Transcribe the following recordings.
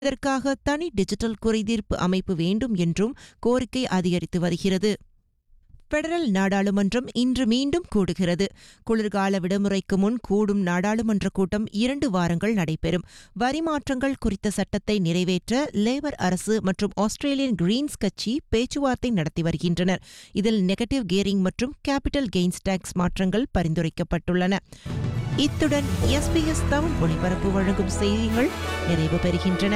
இதற்காக தனி டிஜிட்டல் குறைதீர்ப்பு அமைப்பு வேண்டும் என்றும் கோரிக்கை அதிகரித்து வருகிறது பெடரல் நாடாளுமன்றம் இன்று மீண்டும் கூடுகிறது குளிர்கால விடுமுறைக்கு முன் கூடும் நாடாளுமன்ற கூட்டம் இரண்டு வாரங்கள் நடைபெறும் வரி மாற்றங்கள் குறித்த சட்டத்தை நிறைவேற்ற லேபர் அரசு மற்றும் ஆஸ்திரேலியன் கிரீன்ஸ் கட்சி பேச்சுவார்த்தை நடத்தி வருகின்றனர் இதில் நெகட்டிவ் கியரிங் மற்றும் கேபிட்டல் கெய்ன்ஸ் டாக்ஸ் மாற்றங்கள் பரிந்துரைக்கப்பட்டுள்ளன இத்துடன் எஸ்பிஎஸ் தமிழ் ஒளிபரப்பு வழங்கும் செய்திகள் நிறைவு பெறுகின்றன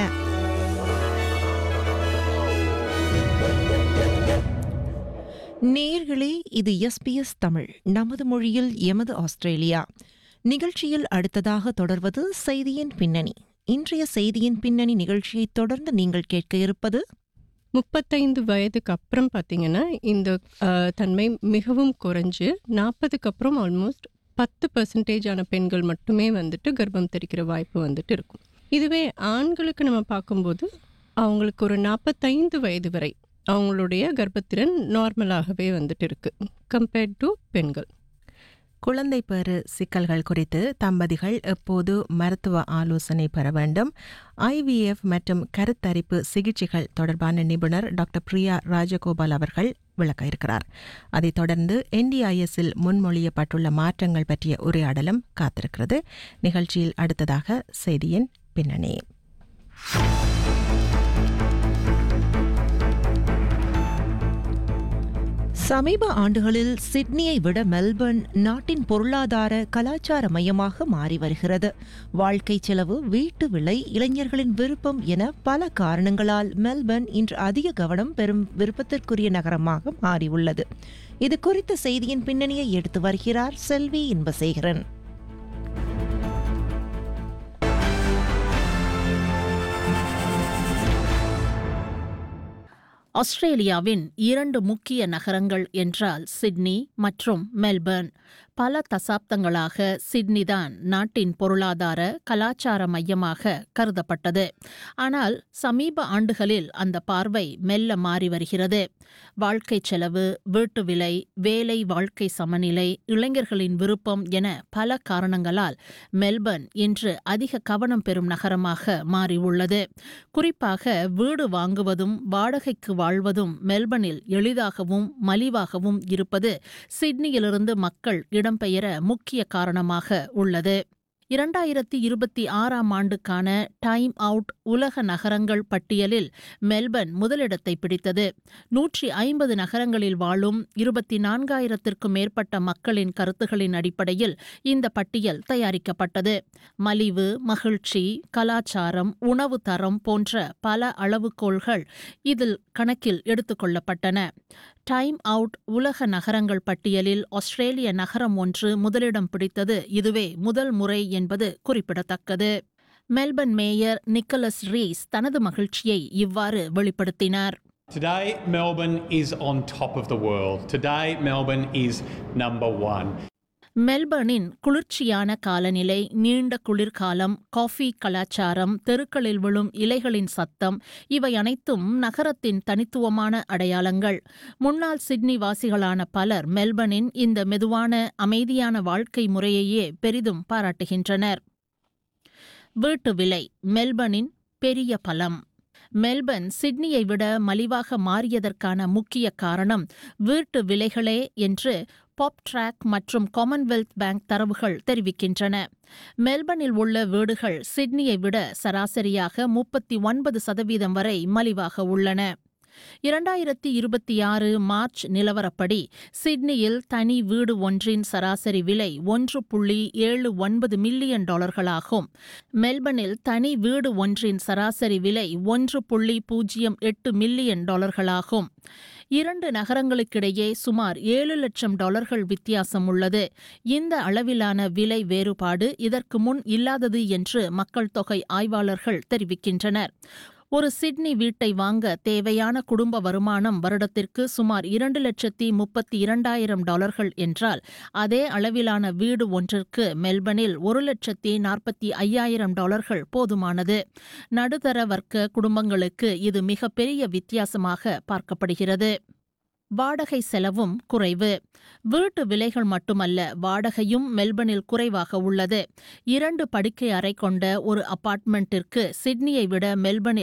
நேர்களே இது எஸ்பிஎஸ் தமிழ் நமது மொழியில் எமது ஆஸ்திரேலியா நிகழ்ச்சியில் அடுத்ததாக தொடர்வது செய்தியின் பின்னணி இன்றைய செய்தியின் பின்னணி நிகழ்ச்சியை தொடர்ந்து நீங்கள் கேட்க இருப்பது முப்பத்தைந்து வயதுக்கு அப்புறம் பார்த்தீங்கன்னா இந்த அஹ், தன்மை மிகவும் குறைஞ்சு நாற்பதுக்கு அப்புறம் ஆல்மோஸ்ட் பத்து பர்சன்டேஜ் ஆன பெண்கள் மட்டுமே வந்துட்டு கர்ப்பம் தெரிக்கிற வாய்ப்பு வந்துட்டு இருக்கும் இதுவே ஆண்களுக்கு நம்ம பார்க்கும்போது அவங்களுக்கு ஒரு நாற்பத்தைந்து வயது வரை அவங்களுடைய கர்ப்பத்திறன் நார்மலாகவே வந்துட்டு இருக்கு கம்பேர்ட் டு பெண்கள் குழந்தை பெறு சிக்கல்கள் குறித்து தம்பதிகள் எப்போது மருத்துவ ஆலோசனை பெற வேண்டும் ஐவிஎஃப் மற்றும் கருத்தரிப்பு சிகிச்சைகள் தொடர்பான நிபுணர் டாக்டர் பிரியா ராஜகோபால் அவர்கள் விளக்க இருக்கிறார் அதைத் தொடர்ந்து என்டிஐஎஸ்ஸில் முன்மொழியப்பட்டுள்ள மாற்றங்கள் பற்றிய உரையாடலும் காத்திருக்கிறது நிகழ்ச்சியில் அடுத்ததாக செய்தியின் பின்னணி சமீப ஆண்டுகளில் சிட்னியை விட மெல்பர்ன் நாட்டின் பொருளாதார கலாச்சார மையமாக மாறி வருகிறது வாழ்க்கை செலவு வீட்டு விலை இளைஞர்களின் விருப்பம் என பல காரணங்களால் மெல்பர்ன் இன்று அதிக கவனம் பெறும் விருப்பத்திற்குரிய நகரமாக மாறியுள்ளது இது குறித்த செய்தியின் பின்னணியை எடுத்து வருகிறார் செல்வி இன்பசேகரன் ஆஸ்திரேலியாவின் இரண்டு முக்கிய நகரங்கள் என்றால் சிட்னி மற்றும் மெல்பர்ன் பல தசாப்தங்களாக சிட்னிதான் நாட்டின் பொருளாதார கலாச்சார மையமாக கருதப்பட்டது ஆனால் சமீப ஆண்டுகளில் அந்த பார்வை மெல்ல மாறி வருகிறது வாழ்க்கை செலவு வீட்டு விலை வேலை வாழ்க்கை சமநிலை இளைஞர்களின் விருப்பம் என பல காரணங்களால் மெல்பர்ன் இன்று அதிக கவனம் பெறும் நகரமாக மாறியுள்ளது குறிப்பாக வீடு வாங்குவதும் வாடகைக்கு வாழ்வதும் மெல்பர்னில் எளிதாகவும் மலிவாகவும் இருப்பது சிட்னியிலிருந்து மக்கள் இடம்பெயர முக்கிய காரணமாக உள்ளது இரண்டாயிரத்தி இருபத்தி ஆறாம் ஆண்டுக்கான டைம் அவுட் உலக நகரங்கள் பட்டியலில் மெல்பர்ன் முதலிடத்தை பிடித்தது நூற்றி ஐம்பது நகரங்களில் வாழும் இருபத்தி நான்காயிரத்திற்கும் மேற்பட்ட மக்களின் கருத்துகளின் அடிப்படையில் இந்த பட்டியல் தயாரிக்கப்பட்டது மலிவு மகிழ்ச்சி கலாச்சாரம் உணவு தரம் போன்ற பல அளவுகோல்கள் இதில் கணக்கில் எடுத்துக்கொள்ளப்பட்டன டைம் அவுட் உலக நகரங்கள் பட்டியலில் ஆஸ்திரேலிய நகரம் ஒன்று முதலிடம் பிடித்தது இதுவே முதல் முறை என்பது குறிப்பிடத்தக்கது மெல்பர்ன் மேயர் நிக்கலஸ் ரீஸ் தனது மகிழ்ச்சியை இவ்வாறு வெளிப்படுத்தினார் Today, Melbourne is on top of the world. Today, Melbourne is number one. மெல்பர்னின் குளிர்ச்சியான காலநிலை நீண்ட குளிர்காலம் காஃபி கலாச்சாரம் தெருக்களில் விழும் இலைகளின் சத்தம் இவை அனைத்தும் நகரத்தின் தனித்துவமான அடையாளங்கள் முன்னாள் சிட்னி வாசிகளான பலர் மெல்பர்னின் இந்த மெதுவான அமைதியான வாழ்க்கை முறையையே பெரிதும் பாராட்டுகின்றனர் வீட்டு விலை மெல்பர்னின் பெரிய பலம் மெல்பர்ன் சிட்னியை விட மலிவாக மாறியதற்கான முக்கிய காரணம் வீட்டு விலைகளே என்று பாப் ட்ராக் மற்றும் காமன்வெல்த் பேங்க் தரவுகள் தெரிவிக்கின்றன மெல்பர்னில் உள்ள வீடுகள் சிட்னியை விட சராசரியாக முப்பத்தி ஒன்பது சதவீதம் வரை மலிவாக உள்ளன இரண்டாயிரத்தி இருபத்தி ஆறு மார்ச் நிலவரப்படி சிட்னியில் தனி வீடு ஒன்றின் சராசரி விலை ஒன்று புள்ளி ஏழு ஒன்பது மில்லியன் டாலர்களாகும் மெல்பர்னில் தனி வீடு ஒன்றின் சராசரி விலை ஒன்று புள்ளி பூஜ்ஜியம் எட்டு மில்லியன் டாலர்களாகும் இரண்டு நகரங்களுக்கிடையே சுமார் ஏழு லட்சம் டாலர்கள் வித்தியாசம் உள்ளது இந்த அளவிலான விலை வேறுபாடு இதற்கு முன் இல்லாதது என்று மக்கள் தொகை ஆய்வாளர்கள் தெரிவிக்கின்றனர் ஒரு சிட்னி வீட்டை வாங்க தேவையான குடும்ப வருமானம் வருடத்திற்கு சுமார் இரண்டு லட்சத்தி முப்பத்தி இரண்டாயிரம் டாலர்கள் என்றால் அதே அளவிலான வீடு ஒன்றிற்கு மெல்பர்னில் ஒரு லட்சத்தி நாற்பத்தி ஐயாயிரம் டாலர்கள் போதுமானது நடுத்தர வர்க்க குடும்பங்களுக்கு இது மிகப்பெரிய வித்தியாசமாக பார்க்கப்படுகிறது வாடகை செலவும் குறைவு வீட்டு விலைகள் மட்டுமல்ல வாடகையும் மெல்பர்னில் குறைவாக உள்ளது இரண்டு படுக்கை அறை கொண்ட ஒரு அபார்ட்மெண்ட்டிற்கு சிட்னியை விட மெல்பர்னில்